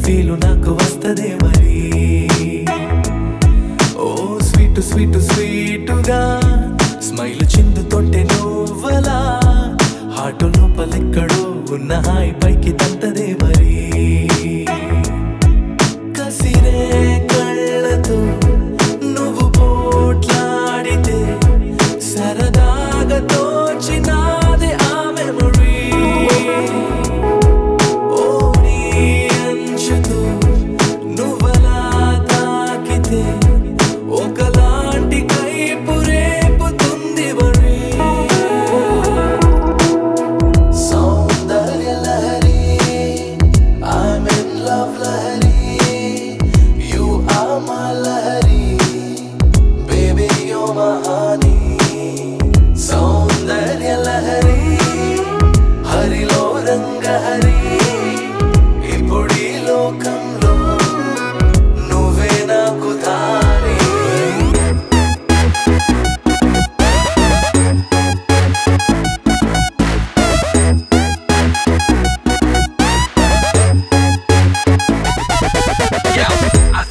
feel నాకు వస్తదే మరి ఓ స్వీట్ స్వీట్ స్వీటుగా స్మైల్ చిందుతుంటే నువ్వలా హార్ట్ లోపలెక్కడో ఉన్న హాయి పైకి తంతదే మరి కసిరే కళ్ళతో నువ్వు పోట్లాడితే సరదాగా తోచినాది ఆ మెమరీ ఓ నీ అంచుతో నువ్వలా తాకితే ఒకలాంటి కైపు రేపుతుంది వరి సౌందర్య Lahari I'm in love Lahari You are my Lahari Baby you're my honey సౌందర్య లహరి హరిలో రంగహరి ఇప్పుడీ లోకంలో నువ్వే నాకు దారి Yeah, I